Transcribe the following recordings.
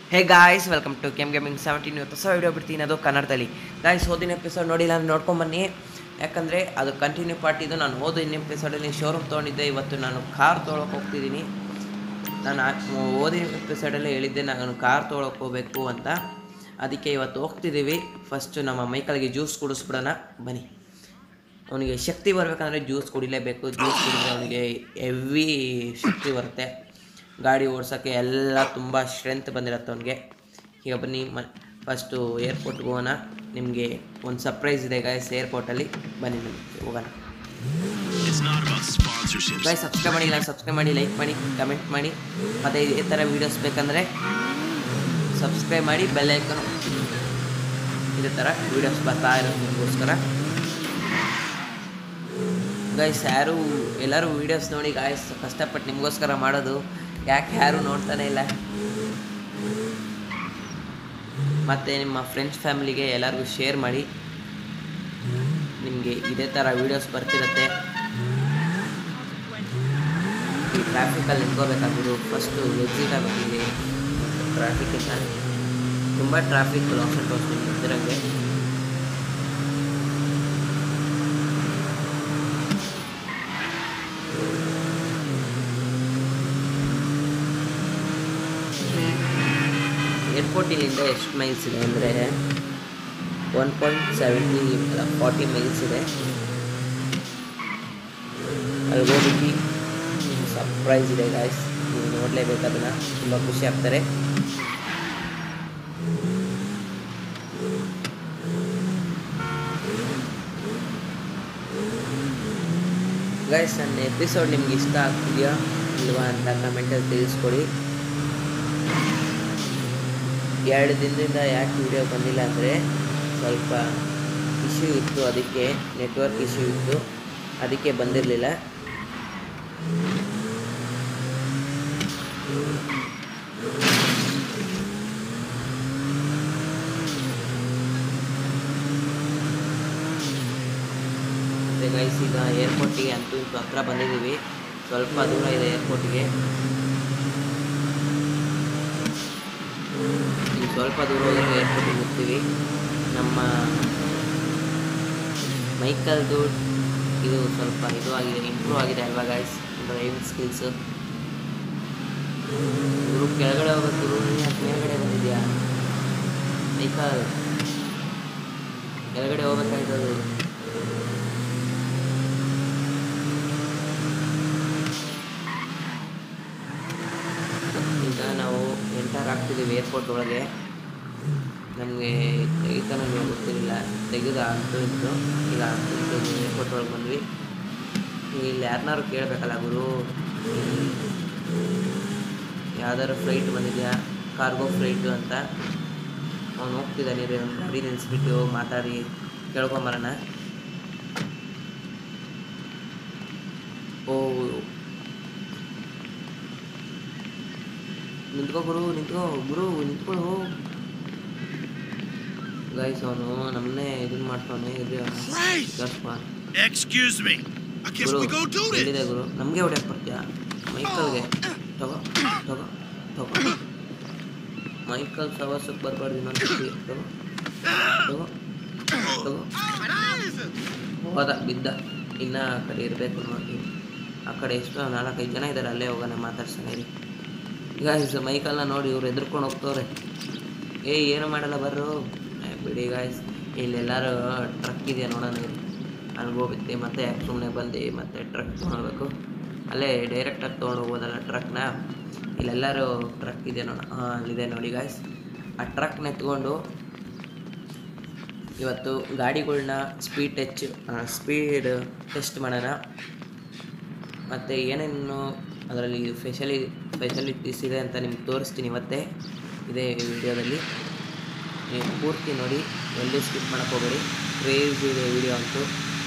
Hey guys welcome to Kem gaming seventeen ಇವತ್ತು ಹೊಸ video ಬಿಡ್ತೀನಿ ಅದು ಕನ್ನಡದಲ್ಲಿ ಗಾಯ್ಸ್ ಓದಿನ ಎಪಿಸೋಡ್ ನೋಡಿಲ್ಲ ಅಂದ್ರೆ ನೋಡ್ಕೊಂಬನ್ನಿ ಯಾಕಂದರೆ ಅದು ಕಂಟಿನ್ಯೂ ಪಾರ್ಟ್ ಇದು ನಾನು ಓದಿನ ಎಪಿಸೋಡಲ್ಲಿ ಶೋರೂಮ್ ತೊಗೊಂಡಿದ್ದೆ ಇವತ್ತು ನಾನು ಕಾರ್ ತೊಗೊಳಕ್ಕೆ ಹೋಗ್ತಿದ್ದೀನಿ ನಾನು ಆ- ಓದಿನ ಎಪಿಸೋಡಲ್ಲೇ ಹೇಳಿದ್ದೆ ನಾನು ಕಾರ್ ತೊಗೊಳಕ್ಕೆ ಹೋಗಬೇಕು ಅಂತ ಅದಕ್ಕೆ ಇವತ್ತು ಹೋಗ್ತಿದ್ದೀವಿ ಫಸ್ಟು ನಮ್ಮ ಮೈಕಲ್ಗೆ ಜ್ಯೂಸ್ ಕುಡಿಸ್ಬಿಡೋಣ ಬನ್ನಿ ಅವನಿಗೆ ಶಕ್ತಿ ಬರಬೇಕಂದ್ರೆ ಜ್ಯೂಸ್ ಕುಡಿಲೇಬೇಕು ಜ್ಯೂಸ್ ಕುಡಿದ್ರೆ ಅವನಿಗೆ ಹೆವಿ ಶಕ್ತಿ ಬರುತ್ತೆ ಗಾಡಿ ಓಡ್ಸೋಕ್ಕೆ ಎಲ್ಲ ತುಂಬ ಸ್ಟ್ರೆಂತ್ ಬಂದಿರುತ್ತೆ ಅವನಿಗೆ ಈಗ ಬನ್ನಿ ಮ ಫಸ್ಟು ಏರ್ಪೋರ್ಟ್ಗೆ ಹೋಗೋಣ ನಿಮಗೆ ಒಂದು ಸರ್ಪ್ರೈಸ್ ಇದೆ ಗಾಯ್ಸ್ ಏರ್ಪೋರ್ಟಲ್ಲಿ ಬನ್ನಿ ನಿಮಗೆ ಹೋಗೋಣ It's not about sponsorships. Guys subscribe ಮಾಡಿಲ್ಲ ಸಬ್ಸ್ಕ್ರೈಬ್ ಮಾಡಿ ಲೈಕ್ ಮಾಡಿ ಕಮೆಂಟ್ ಮಾಡಿ ಮತ್ತು ಇದೇ ಥರ ವೀಡಿಯೋಸ್ ಬೇಕಂದರೆ ಸಬ್ಸ್ಕ್ರೈಬ್ ಮಾಡಿ ಬೆಲ್ ಐಕನ್ ಇದೇ ಥರ ವೀಡಿಯೋಸ್ ಬರ್ತಾ ಇರೋದು ನಿಮಗೋಸ್ಕರ ಗಾಯ್ಸ್ ಯಾರು ಎಲ್ಲರೂ ವೀಡಿಯೋಸ್ ನೋಡಿ ಗಾಯ್ಸ್ ಕಷ್ಟಪಟ್ಟು ನಿಮಗೋಸ್ಕರ ಮಾಡೋದು ಯಾಕೆ ಯಾರು ನೋಡ್ತಾನೆ ಇಲ್ಲ ಮತ್ತು ನಿಮ್ಮ ಫ್ರೆಂಡ್ಸ್ ಫ್ಯಾಮಿಲಿಗೆ ಎಲ್ಲರಿಗೂ ಶೇರ್ ಮಾಡಿ ನಿಮಗೆ ಇದೇ ಥರ ವೀಡಿಯೋಸ್ ಬರ್ತಿರುತ್ತೆ ಈ ಟ್ರಾಫಿಕಲ್ಲಿ ನಿಂತ್ಕೋಬೇಕಾಗ್ಬೋದು ಫಸ್ಟು ಎಕ್ಸಿಟ್ ಆಗಬೇಕು ಇಲ್ಲಿ ಟ್ರಾಫಿಕ್ಕಿಂದ ತುಂಬ ಟ್ರಾಫಿಕ್ ಲಾಸ್ ಆ್ಯಂಡ್ ಟೋಸ್ ನಿಮ್ಗೆ ಗೊತ್ತಿರೋಂಗೆ ಏರ್ಪೋರ್ಟ್ ಇಲ್ಲಿಂದ ಎಷ್ಟು ಮೈಲ್ಸ್ ಇದೆ ಅಂದರೆ ಒನ್ ಪಾಯಿಂಟ್ ಸೆವೆಂಟಿ ಅಲ್ಲ ಫಾರ್ಟಿ ಮೈಲ್ಸ್ ಇದೆ ಅಲ್ಲಿ ಹೋಗ್ಬಿಟ್ಟು ಸರ್ಪ್ರೈಸ್ ಇದೆ ಗಾಯ್ಸ್ ನೀವು ನೋಡಲೇಬೇಕು ಅದನ್ನು ತುಂಬ ಖುಷಿ ಆಗ್ತಾರೆ ಗೈಸ್ ನನ್ನ ಎಪಿಸೋಡ್ ನಿಮ್ಗೆ ಇಷ್ಟ ಆಗ್ತಿದೆಯಾ ಇಲ್ವಾ ಅಂತ ಕಮೆಂಟಲ್ಲಿ ತಿಳಿಸ್ಕೊಡಿ ಎರಡು ದಿನದಿಂದ ಯಾಕೆ ವಿಡಿಯೋ ಬಂದಿಲ್ಲ ಅಂದರೆ ಸ್ವಲ್ಪ ಇಶ್ಯೂ ಇತ್ತು ಅದಕ್ಕೆ ನೆಟ್ವರ್ಕ್ ಇಶ್ಯೂ ಇತ್ತು ಅದಕ್ಕೆ ಬಂದಿರಲಿಲ್ಲ ಮತ್ತು ಗೈಸ್ ಈಗ ಏರ್ಪೋರ್ಟಿಗೆ ಅಂತೂ ಇಂತೂ ಹತ್ರ ಬಂದಿದ್ದೀವಿ ಸ್ವಲ್ಪ ದೂರ ಇದೆ ಏರ್ಪೋರ್ಟಿಗೆ ಈಗ ಸ್ವಲ್ಪ ದೂರ ಹೋದರೆ ಏರ್ಪೋರ್ಟಿಗೆ ಹೋಗ್ತೀವಿ ನಮ್ಮ ಮೈಕಲ್ದು ಇದು ಸ್ವಲ್ಪ ಇದು ಆಗಿದೆ ಇಂಪ್ರೂವ್ ಆಗಿದೆ ಅಲ್ವಾ ಗಾಯ್ಸ್ ಡ್ರೈವಿಂಗ್ ಸ್ಕಿಲ್ಸು ಗುರು ಕೆಳಗಡೆ ಹೋಗೋದು ಗುರು ನೀನು ಯಾಕೆ ಮೇಲ್ಗಡೆ ಬಂದಿದ್ಯಾ ಮೈಕಲ್ ಕೆಳಗಡೆ ಹೋಗ್ಬೇಕಾಯ್ತದು ಈಗ ನಾವು ಎಂಟರ್ ಆಗ್ತಿದ್ದೀವಿ ಏರ್ಪೋರ್ಟ್ ಒಳಗೆ ನಮಗೆ ತೆಗಿತಾನೆ ಗೊತ್ತಿರಲಿಲ್ಲ ತೆಗೆದ ಅಂತೂ ಇತ್ತು ಈಗ ಅಂತೂ ಇಂತೂ ಏರ್ಪೋರ್ಟ್ ಒಳಗೆ ಬಂದ್ವಿ ಇಲ್ಲಿ ಯಾರನ್ನಾರು ಕೇಳಬೇಕಲ್ಲ ಗುರು ಯಾವ್ದಾದ್ರು ಫ್ಲೈಟ್ ಬಂದಿದೆಯಾ ಕಾರ್ಗೋ ಫ್ಲೈಟು ಅಂತ ಅವ್ನು ಹೋಗ್ತಿದ್ದಾನೆ ರೀ ಒಂದು ಗಾಡಿ ನಿಲ್ಲಿಸ್ಬಿಟ್ಟು ಮಾತಾಡಿ ಕೇಳ್ಕೊಂಬರೋಣ ಓ ನಿಂತ್ಕೋ ಗುರು ನಿಂತ್ಕೋ ಗುರು ನಿಂತ್ಕೊಳ್ಳು ಗೈಸ್ ಅವನು ನಮ್ಮನ್ನೇ ಇದನ್ನ ಮಾಡ್ತಾವನೆ ಇದು Christ! ಸ್ವಲ್ಪ Excuse me. I guess Guru we go do this. ಎಲ್ಲಿದೆ ಗುರು ನಮಗೆ ಹೊಡ್ಯಕ್ಕೆ ಬರ್ತೀಯಾ ಮೈಕಲ್ಗೆ ತಗೋ ತಗೋ ತಗೋ ಮೈಕಲ್ ಸವಾಸಕ್ಕೆ ಬರಬಾರ್ದು ಇನ್ನೊಂದು ಸತಿ ತಗೋ ತಗೋ ತಗೋ ಹೋದ ಬಿದ್ದ ಇನ್ನು ಆ ಕಡೆ ಇರಬೇಕು ನೋಡಿ ಆ ಕಡೆ ಎಷ್ಟು ನಾಲ್ಕೈದು ಜನ ಇದ್ದಾರೆ ಅಲ್ಲೇ ಹೋಗೋಣ ಮಾತಾಡ್ಸೋಣ ಇರಿ ಗಾಯ್ಸ್ ಮೈಕಲ್ನ ನೋಡಿ ಇವ್ರು ಎದ್ರುಕೊಂಡು ಹೋಗ್ತವ್ರೆ ಏ ಏನು ಮಾಡಲ್ಲ ಬರ್ರು ಏ, ಬಿಡಿ ಗಾಯ್ಸ್ ಇಲ್ಲೆಲ್ಲರೂ ಟ್ರಕ್ ಇದೆಯಾ ನೋಡೋಣ ಇರಿ ಅಲ್ಲಿಗೆ ಹೋಗುತ್ತೆ ಮತ್ತೆ ಯಾಕೆ ಸುಮ್ಮನೆ ಬಂದು ಮತ್ತೆ ಟ್ರಕ್ ತೊಗೊಳ್ಬೇಕು ಅಲ್ಲೇ ಡೈರೆಕ್ಟಾಗಿ ತೊಗೊಂಡು ಹೋಗೋದಲ್ಲ ಟ್ರಕ್ನ ಇಲ್ಲೆಲ್ಲರೂ ಟ್ರಕ್ ಇದೆ ನೋಡ ಹಾಂ ಅಲ್ಲಿದೆ ನೋಡಿ ಗಾಯ್ಸ್ ಆ ಟ್ರಕ್ನ ಎತ್ಕೊಂಡು ಇವತ್ತು ಗಾಡಿಗಳ್ನ ಸ್ಪೀಡ್ ಟಚ್ ಸ್ಪೀಡ್ ಟೆಸ್ಟ್ ಮಾಡೋಣ ಮತ್ತು ಏನೇನು ಅದರಲ್ಲಿ ಫೆಷಲಿ ಫೆಸಿಲಿಟೀಸ್ ಇದೆ ಅಂತ ನಿಮ್ಗೆ ತೋರಿಸ್ತೀನಿ ಇವತ್ತೇ ಇದೇ ವಿಡಿಯೋದಲ್ಲಿ ನೀವು ಪೂರ್ತಿ ನೋಡಿ ಎಲ್ಲೂ ಸ್ಕಿಪ್ ಮಾಡೋಕ್ಕೆ ಹೋಗಬೇಡಿ ಕ್ರೇಜ್ ಇದೆ ವಿಡಿಯೋ ಅಂತೂ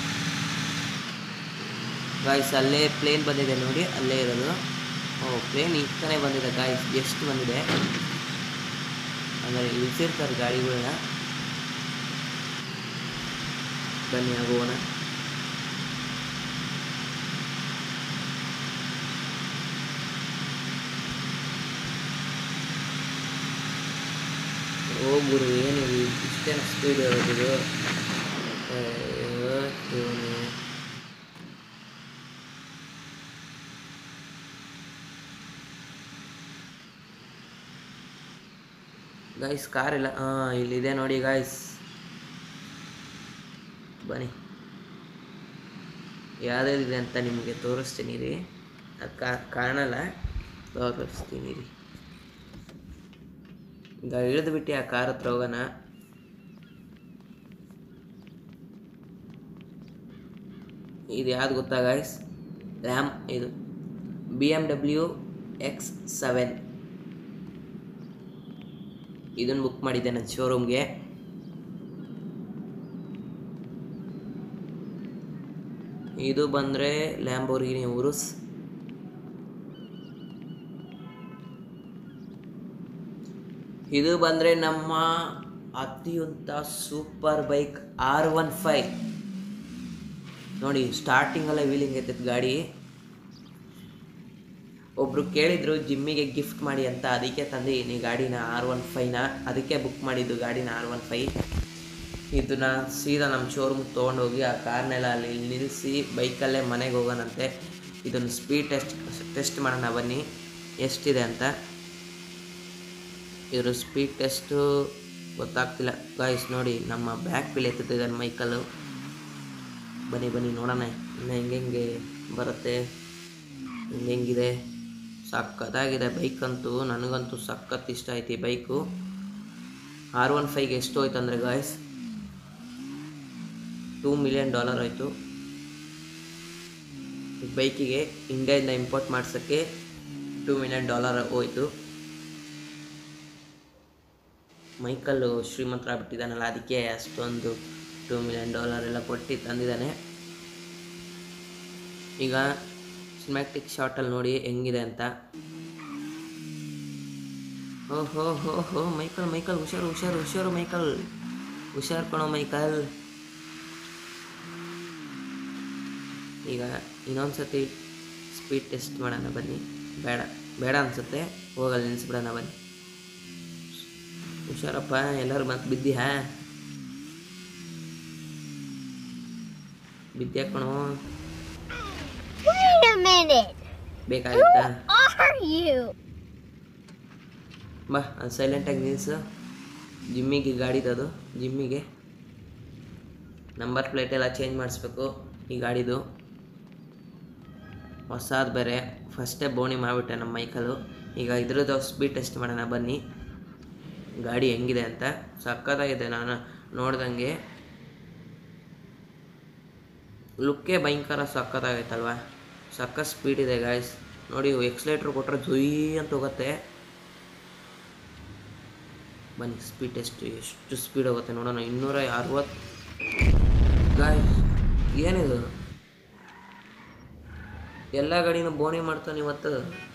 ಗಾಯ್ಸ್ ಅಲ್ಲೇ ಪ್ಲೇನ್ ಬಂದಿದೆ ನೋಡಿ ಅಲ್ಲೇ ಇರೋದು ಓ ಪ್ಲೇನ್ ಈಗ ತಾನೇ ಬಂದಿದೆ ಗಾಯ್ಸ್ ಎಷ್ಟು ಬಂದಿದೆ ಅಂದರೆ ಇಳಿಸಿರ್ತಾರೆ ಗಾಡಿಗಳನ್ನ ಬನ್ನಿ ಆಗೋಣ ಹೋಗ್ಬಿಡು ಏನಿದೆ ಇಷ್ಟೇನು ಸ್ಪೀಡ್ ಇರೋದು ಅಯ್ಯೋ ಶಿವನೇ. ಗಾಯ್ಸ್ ಕಾರ್ ಇಲ್ಲ ಹಾಂ ಇಲ್ಲಿದೆ ನೋಡಿ ಗಾಯ್ಸ್ ಬನ್ನಿ ಯಾವುದಿದೆ ಅಂತ ನಿಮಗೆ ತೋರಿಸ್ತೀನಿ ರೀ ಅದು ಕಾಣಲ್ಲ ತೋರಿಸ್ತೀನಿ ರೀ ಈಗ ಇಳಿದು ಬಿಟ್ಟು ಆ ಕಾರ್ ಹತ್ರ ಹೋಗೋಣ ಇದು ಯಾವ್ದು ಗೊತ್ತಾ ಗಾಯ್ಸ್ ರ್ಯಾಮ್ ಇದು B M W X seven ಇದನ್ನು ಬುಕ್ ಮಾಡಿದ್ದೆ ನನ್ನ ಶೋರೂಮ್ಗೆ ಇದು ಬಂದರೆ ಲ್ಯಾಂಬೋರ್ಗಿನಿ ಉರುಸ್ ಇದು ಬಂದರೆ ನಮ್ಮ ಅತ್ಯಂತ super bike R one five ನೋಡಿ ಸ್ಟಾರ್ಟಿಂಗಲ್ಲೇ ವೀಲಿಂಗ್ ಐತೈತೆ ಗಾಡಿ ಒಬ್ರು ಕೇಳಿದ್ರು ಜಿಮ್ಮಿಗೆ ಗಿಫ್ಟ್ ಮಾಡಿ ಅಂತ ಅದಕ್ಕೆ ತಂದಿದ್ದೀನಿ ಗಾಡಿನ ಆರ್ ಒನ್ ಫೈವ್ನ ಅದಕ್ಕೆ ಬುಕ್ ಮಾಡಿದ್ದು ಗಾಡಿನ ಆರ್ ಒನ್ ಫೈ ಇದನ್ನ ಸೀದಾ ನಮ್ಮ ಶೋರೂಮ್ಗೆ ತೊಗೊಂಡೋಗಿ ಆ ಕಾರ್ನೆಲ್ಲ ಅಲ್ಲಿ ನಿಲ್ಲಿಸಿ ಬೈಕಲ್ಲೇ ಮನೆಗೆ ಹೋಗೋಣಂತೆ ಇದನ್ನು ಸ್ಪೀಡ್ ಟೆಸ್ಟ್ ಟೆಸ್ಟ್ ಮಾಡೋಣ ಬನ್ನಿ ಎಷ್ಟಿದೆ ಅಂತ ಇದ್ರ ಸ್ಪೀಡ್ ಟೆಸ್ಟು ಗೊತ್ತಾಗ್ತಿಲ್ಲ ಗಾಯ್ಸ್ ನೋಡಿ ನಮ್ಮ ಬ್ಯಾಕ್ ವೀಲ್ ಎತ್ತುತ್ತಿದ್ದಾನೆ ಮೈಕಲ್ಲು ಬನ್ನಿ ಬನ್ನಿ ನೋಡೋಣ ಇನ್ನು ಹೆಂಗೆ ಬರುತ್ತೆ ಹಿಂಗೆ ಹೆಂಗಿದೆ ಸಖತ್ತಾಗಿದೆ ಬೈಕ್ ಅಂತೂ ನನಗಂತೂ ಸಖತ್ ಇಷ್ಟ ಆಯ್ತು ಈ ಬೈಕು ಆರ್ ಒನ್ ಫೈವ್ಗೆ ಎಷ್ಟು ಹೋಯ್ತು ಅಂದರೆ ಗಾಯ್ಸ್ ಟೂ ಮಿಲಿಯನ್ ಡಾಲರ್ ಆಯಿತು ಈ ಬೈಕಿಗೆ ಇಂಡಿಯಾದಿಂದ ಇಂಪೋರ್ಟ್ ಮಾಡ್ಸೋಕ್ಕೆ ಟೂ ಮಿಲಿಯನ್ ಡಾಲರ್ ಹೋಯ್ತು ಮೈಕಲ್ಲು ಶ್ರೀಮಂತರಾಗ್ಬಿಟ್ಟಿದ್ದಾನಲ್ಲ ಅದಕ್ಕೆ ಅಷ್ಟೊಂದು ಟೂ ಮಿಲಿಯನ್ ಡಾಲರ್ ಎಲ್ಲ ಕೊಟ್ಟು ತಂದಿದ್ದಾನೆ ಈಗ ಸಿಮ್ಯಾಟಿಕ್ ಶಾರ್ಟಲ್ಲಿ ನೋಡಿ ಹೆಂಗಿದೆ ಅಂತ ಓ ಹೋ ಹೋ ಹೋ ಮೈಕಲ್ ಮೈಕಲ್ ಹುಷಾರು ಹುಷಾರು ಹುಷಾರು ಮೈಕಲ್ ಹುಷಾರು ಕಣೋ ಮೈಕಲ್ ಈಗ ಇನ್ನೊಂದು ಸತಿ ಸ್ಪೀಡ್ ಟೆಸ್ಟ್ ಮಾಡೋಣ ಬನ್ನಿ ಬೇಡ ಬೇಡ ಅನಿಸುತ್ತೆ ಹೋಗಲ್ಲಿ ನಿಲ್ಲಿಸ್ಬಿಡೋಣ ಬನ್ನಿ ಹುಷಾರಪ್ಪ ಎಲ್ಲರೂ ಮತ್ತೆ ಬಿದ್ದಿಯಾ ಬಿದ್ದ್ಯಾ ಕಣೋ Wait a minute. ಬೇಕಾಗಿತ್ತಾ Are you? ಬಾ ಅದು ಸೈಲೆಂಟಾಗಿ ನಿಲ್ಲಿಸು ಜಿಮ್ಮಿಗೆ ಗಾಡಿದದು ಜಿಮ್ಮಿಗೆ ನಂಬರ್ ಪ್ಲೇಟ್ ಎಲ್ಲ ಚೇಂಜ್ ಮಾಡಿಸ್ಬೇಕು ಈ ಗಾಡಿದು ಹೊಸಾದು ಬೇರೆ ಫಸ್ಟೇ ಬೋಣಿ ಮಾಡಿಬಿಟ್ಟೆ ನಮ್ಮ ಮೈಕಲು ಈಗ ಇದ್ರದ್ದು ಸ್ಪೀಡ್ ಟೆಸ್ಟ್ ಮಾಡೋಣ ಬನ್ನಿ ಗಾಡಿ ಹೆಂಗಿದೆ ಅಂತ ಸಕ್ಕತ್ತಾಗಿದೆ ನಾನು ನೋಡ್ದಂಗೆ ಲುಕ್ಕೇ ಭಯಂಕರ ಸಕ್ಕತ್ತಾಗೈತಲ್ವಾ ಸಕ್ಕ ಸ್ಪೀಡ್ ಇದೆ ಗಾಯ್ಸ್ ನೋಡಿ ಎಕ್ಸ್ಲೇಟ್ರ್ ಕೊಟ್ಟರೆ ಜೊಯ್ ಅಂತ ಹೋಗುತ್ತೆ ಬನ್ನಿ ಸ್ಪೀಡ್ ಟೆಸ್ಟ್ ಎಷ್ಟು ಸ್ಪೀಡ್ ಹೋಗುತ್ತೆ ನೋಡೋಣ ಇನ್ನೂರ ಅರವತ್ತು ಗಾಯ್ಸ್ ಏನಿದು ಎಲ್ಲ ಗಾಡಿನೂ ಬೋಣಿ ಮಾಡ್ತಾನೆ ಇವತ್ತು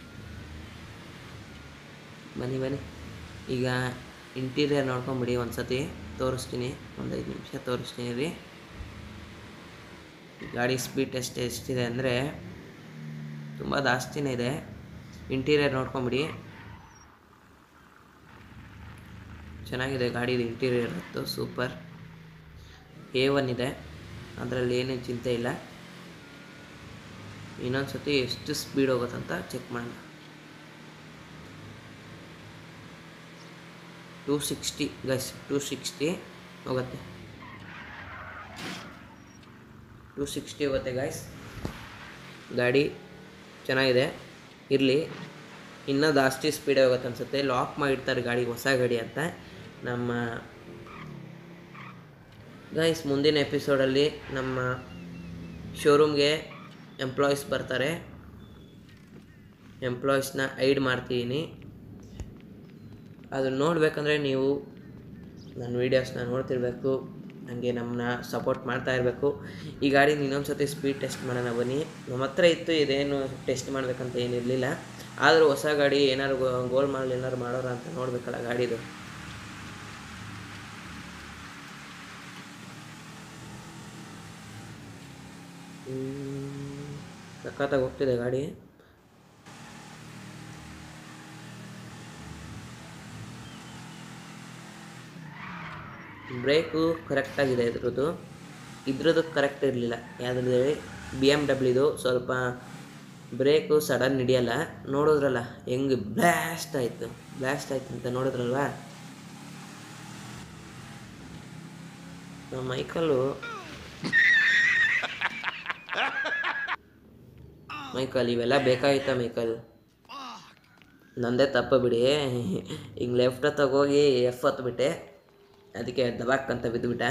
ಬನ್ನಿ ಬನ್ನಿ ಈಗ ಇಂಟೀರಿಯರ್ ನೋಡ್ಕೊಂಬಿಡಿ ಒಂದು ಸತಿ ತೋರಿಸ್ತೀನಿ ಒಂದು ಐದು ನಿಮಿಷ ತೋರಿಸ್ತೀನಿ ರೀ ಗಾಡಿ ಸ್ಪೀಡ್ ಟೆಸ್ಟ್ ಎಷ್ಟಿದೆ ಅಂದರೆ ತುಂಬ ಜಾಸ್ತಿನೇ ಇದೆ ಇಂಟೀರಿಯರ್ ನೋಡ್ಕೊಂಬಿಡಿ ಚೆನ್ನಾಗಿದೆ ಗಾಡಿದು ಇಂಟೀರಿಯರ್ ಇತ್ತು ಸೂಪರ್ ಎ ಒನ್ ಇದೆ ಅದರಲ್ಲಿ ಏನೇನು ಚಿಂತೆ ಇಲ್ಲ ಇನ್ನೊಂದು ಸತಿ ಎಷ್ಟು ಸ್ಪೀಡ್ ಹೋಗುತ್ತಂತ ಚೆಕ್ ಮಾಡೋಣ two sixty guys two sixty ಹೋಗುತ್ತೆ ಟೂ ಸಿಕ್ಸ್ಟಿ ಹೋಗುತ್ತೆ ಗಾಯ್ಸ್ ಗಾಡಿ ಚೆನ್ನಾಗಿದೆ ಇರಲಿ ಇನ್ನೂ ಜಾಸ್ತಿ ಸ್ಪೀಡ್ ಹೋಗುತ್ತೆ ಅನಿಸುತ್ತೆ ಲಾಕ್ ಮಾಡಿರ್ತಾರೆ ಗಾಡಿ ಹೊಸ ಗಾಡಿ ಅಂತ ನಮ್ಮ ಗೈಸ್ ಮುಂದಿನ ಎಪಿಸೋಡಲ್ಲಿ ನಮ್ಮ ಶೋರೂಮ್ಗೆ ಎಂಪ್ಲಾಯೀಸ್ ಬರ್ತಾರೆ ಎಂಪ್ಲಾಯೀಸ್ನ ಐಡ್ ಮಾಡ್ತಿದ್ದೀನಿ ಅದನ್ನ ನೋಡಬೇಕಂದ್ರೆ ನೀವು ನನ್ನ ವೀಡಿಯೋಸ್ನ ನೋಡ್ತಿರ್ಬೇಕು ನನಗೆ ನಮ್ಮನ್ನ ಸಪೋರ್ಟ್ ಮಾಡ್ತಾ ಇರಬೇಕು ಈ ಗಾಡಿನ ಇನ್ನೊಂದು ಸತಿ ಸ್ಪೀಡ್ ಟೆಸ್ಟ್ ಮಾಡೋಣ ಬನ್ನಿ ನಮ್ಮ ಹತ್ರ ಇತ್ತು ಇದೇನು ಟೆಸ್ಟ್ ಮಾಡಬೇಕಂತ ಏನಿರಲಿಲ್ಲ ಆದರೂ ಹೊಸ ಗಾಡಿ ಏನಾದ್ರು ಗೋಲ್ ಮಾಡಲಿ ಏನಾದ್ರು ಮಾಡೋರ ಅಂತ ನೋಡಬೇಕಲ್ಲ ಗಾಡಿದು ಹ್ಮ್, ಸಖತ್ತಾಗಿ ಹೋಗ್ತಿದೆ ಗಾಡಿ ಬ್ರೇಕು ಕರೆಕ್ಟಾಗಿದೆ ಇದ್ರದ್ದು ಇದ್ರದ್ದು ಕರೆಕ್ಟ್ ಇರಲಿಲ್ಲ ಯಾವ್ದು ಹೇಳಿ ಬಿ ಎಮ್ ಡಬ್ಲ್ಯೂದು ಸ್ವಲ್ಪ ಬ್ರೇಕು ಸಡನ್ ಹಿಡಿಯಲ್ಲ ನೋಡಿದ್ರಲ್ಲ ಹೆಂಗೆ ಬ್ಲಾಸ್ಟ್ ಆಯಿತು ಬ್ಲಾಸ್ಟ್ ಆಯ್ತು ಅಂತ ನೋಡಿದ್ರಲ್ವಾ ನಮ್ಮ ಮೈಕಲ್ಲು ಮೈಕಲ್ ಇವೆಲ್ಲ ಬೇಕಾಗಿತ್ತ ಮೈಕಲ್ ನಂದೇ ತಪ್ಪು ಬಿಡಿ ಹಿಂಗೆ ಲೆಫ್ಟ್ ತಗೋಗಿ ಎಫ್ ಹತ್ಬಿಟ್ಟೆ ಅದಕ್ಕೆ ದಬಾಕ್ಕಂತ ಬಿದ್ದುಬಿಟ್ಟೆ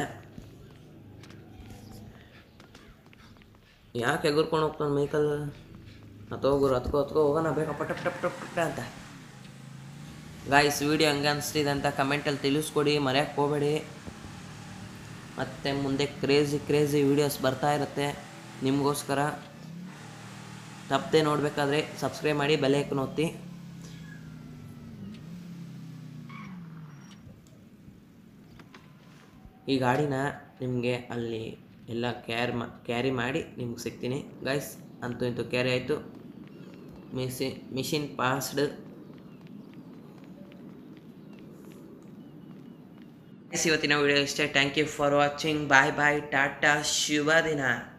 ಯಾಕೆ ಎಗುರ್ಕೊಂಡು ಹೋಗ್ತಾನೆ ಮೈಕಲ್ ಹತ್ತು ಹೋಗುರು ಹತ್ಕೋ ಹತ್ಕೋ ಹೋಗೋಣ ಬೇಗ ಪಟ ಪಟ ಪಟ ಪಟ ಅಂತ ಗಾಯ್ಸ್ ವಿಡಿಯೋ ಹಂಗೆ ಅನಿಸ್ತಿದೆ ಅಂತ ಕಮೆಂಟಲ್ಲಿ ತಿಳಿಸ್ಕೊಡಿ ಮರೆಯೋಕ್ಕೆ ಹೋಗಬೇಡಿ ಮತ್ತು ಮುಂದೆ ಕ್ರೇಜಿ ಕ್ರೇಜಿ ವೀಡಿಯೋಸ್ ಬರ್ತಾ ಇರುತ್ತೆ ನಿಮಗೋಸ್ಕರ ತಪ್ಪದೆ ನೋಡಬೇಕಾದ್ರೆ ಸಬ್ಸ್ಕ್ರೈಬ್ ಮಾಡಿ ಬೆಲೆ ಐಕನ್ ಒತ್ತಿ ಈ ಗಾಡಿನ ನಿಮಗೆ ಅಲ್ಲಿ ಎಲ್ಲ ಕ್ಯಾರ್ ಮಾ ಕ್ಯಾರಿ ಮಾಡಿ ನಿಮ್ಗೆ ಸಿಗ್ತೀನಿ ಗೈಸ್ ಅಂತೂ ಇಂತೂ ಕ್ಯಾರಿ ಆಯಿತು ಮಿಸಿ ಮಿಷಿನ್ ಪಾಸ್ಡ್ ಇವತ್ತಿನ ವಿಡಿಯೋ ಇಷ್ಟೇ thank you for watching bye bye ಟಾಟಾ ಶುಭ ದಿನ